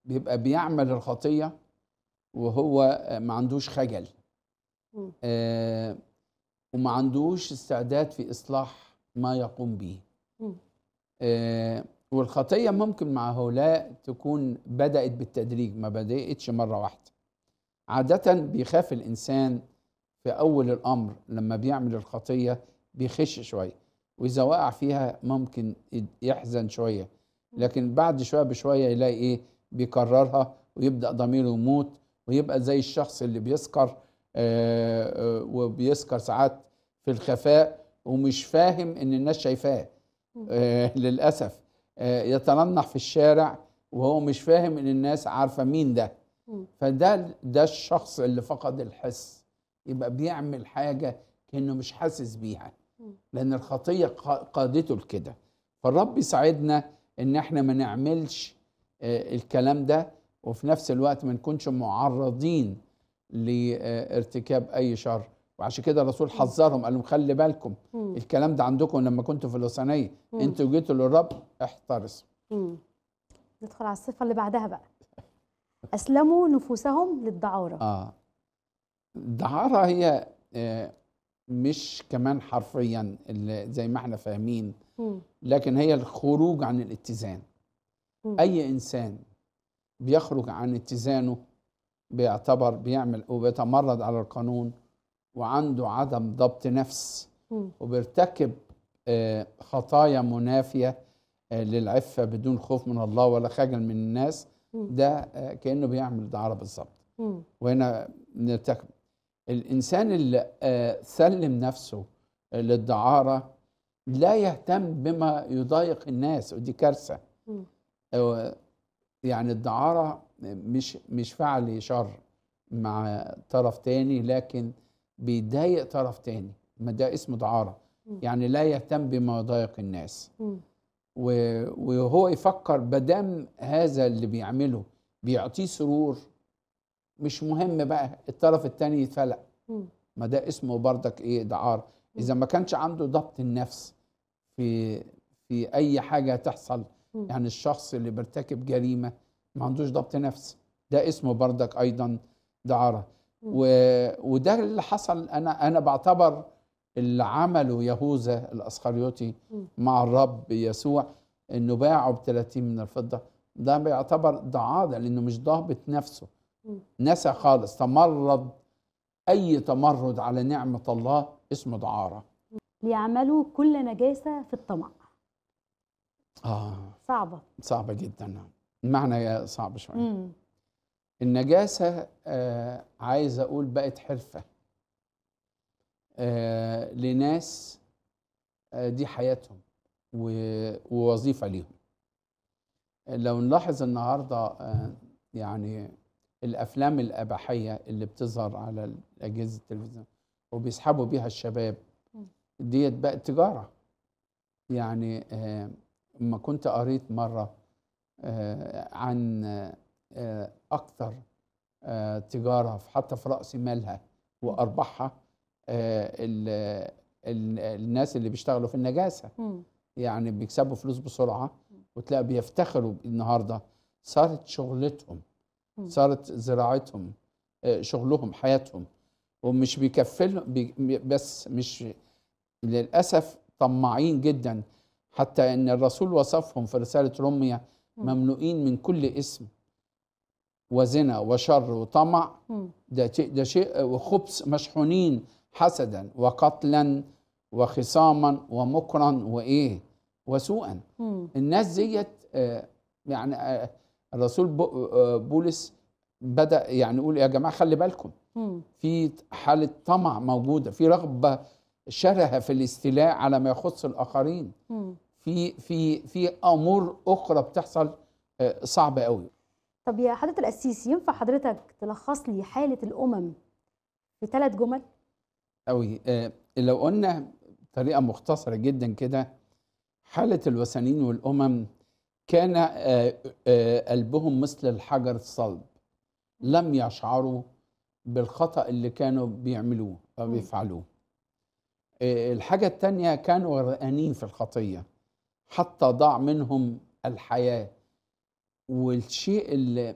بيبقى بيعمل الخطيه وهو ما عندوش خجل مم. آه وما عندوش استعداد في اصلاح ما يقوم به مم. آه والخطيه ممكن مع هؤلاء تكون بدات بالتدريج ما بداتش مره واحده عاده بيخاف الانسان في اول الامر لما بيعمل الخطيه بيخش شويه واذا وقع فيها ممكن يحزن شويه لكن بعد شويه بشويه يلاقي ايه بيكررها ويبدا ضميره يموت ويبقى زي الشخص اللي بيسكر آه، آه، وبيسكر ساعات في الخفاء ومش فاهم ان الناس شايفاه آه، للاسف آه، يتننح في الشارع وهو مش فاهم ان الناس عارفه مين ده مم. فده ده الشخص اللي فقد الحس يبقى بيعمل حاجه كانه مش حاسس بيها مم. لان الخطيه قا- قادته لكده فالرب يساعدنا ان احنا ما نعملش آه، الكلام ده وفي نفس الوقت ما نكونش معرضين لارتكاب اي شر وعشان كده الرسول حذرهم قال لهم خلي بالكم مم. الكلام ده عندكم لما كنتوا في الوثنيه مم. انتوا جيتوا للرب احترسوا مم. ندخل على الصفة اللي بعدها بقى أسلموا نفوسهم للدعارة اه الدعارة هي آه، مش كمان حرفيا اللي زي ما احنا فاهمين مم. لكن هي الخروج عن الاتزان مم. اي انسان بيخرج عن اتزانه بيعتبر بيعمل وبيتمرد على القانون وعنده عدم ضبط نفس مم. وبيرتكب آه، خطايا منافية آه، للعفة بدون خوف من الله ولا خجل من الناس مم. ده آه، كأنه بيعمل دعارة بالظبط مم. وهنا نرتكب الإنسان اللي آه، سلم نفسه آه، للدعارة لا يهتم بما يضايق الناس ودي كارثة مم. آه، يعني الدعارة مش مش فعل شر مع طرف تاني لكن بيضايق طرف تاني ما ده اسمه دعارة مم. يعني لا يهتم بما يضايق الناس مم. و- وهو يفكر بدم هذا اللي بيعمله بيعطيه سرور مش مهم بقى الطرف التاني يتفلق مم. ما ده اسمه بردك ايه دعارة اذا ما كانش عنده ضبط النفس في في اي حاجه تحصل مم. يعني الشخص اللي بيرتكب جريمه ما عندوش ضبط نفس ده اسمه بردك ايضا دعاره مم. و... وده اللي حصل انا انا بعتبر اللي عمله يهوذا الاسخريوطي مم. مع الرب يسوع انه باعه ب 30 من الفضه ده بيعتبر دعاره لانه مش ضابط نفسه مم. نسى خالص تمرد اي تمرد على نعمه الله اسمه دعاره ليعملوا كل نجاسة في الطمع اه صعبة صعبه جدا المعنى صعب شويه مم. النجاسة آه عايز أقول بقت حرفة آه لناس آه دي حياتهم و- ووظيفة ليهم لو نلاحظ النهاردة آه يعني الأفلام الأباحية اللي بتظهر على أجهزة التلفزيون وبيسحبوا بيها الشباب مم. ديت بقت تجارة يعني آه ما كنت قريت مرة آه عن آه أكثر آه تجارة في- حتى في رأس مالها وأرباحها آه ال- ال- الناس اللي بيشتغلوا في النجاسة مم. يعني بيكسبوا فلوس بسرعة وتلاقي بيفتخروا النهاردة صارت شغلتهم مم. صارت زراعتهم آه، شغلهم حياتهم ومش بيكفلهم بي بس مش للأسف طماعين جدا حتى ان الرسول وصفهم في رسالة روميا مم. مملوئين من كل اسم وزنا وشر وطمع مم. ده شيء ده شيء وخبث مشحونين حسدا وقتلا وخصاما ومكرا وايه وسوءا مم. الناس ديت آه، يعني آه، الرسول بو- آه، بولس بدا يعني يقول يا جماعه خلي بالكم مم. في حاله طمع موجوده في رغبه شرهه في الاستيلاء على ما يخص الاخرين مم. في في في امور اخرى بتحصل آه، صعبه قوي طب يا حضرة القسيس ينفع حضرتك تلخص لي حالة الأمم في ثلاث جمل؟ قوي آه، لو قلنا بطريقه مختصره جدا كده حاله الوثنيين والامم كان آه، آه، قلبهم مثل الحجر الصلب لم يشعروا بالخطا اللي كانوا بيعملوه او مم. بيفعلوه آه، الحاجه الثانيه كانوا غرقانين في الخطيه حتى ضاع منهم الحياه والشيء اللي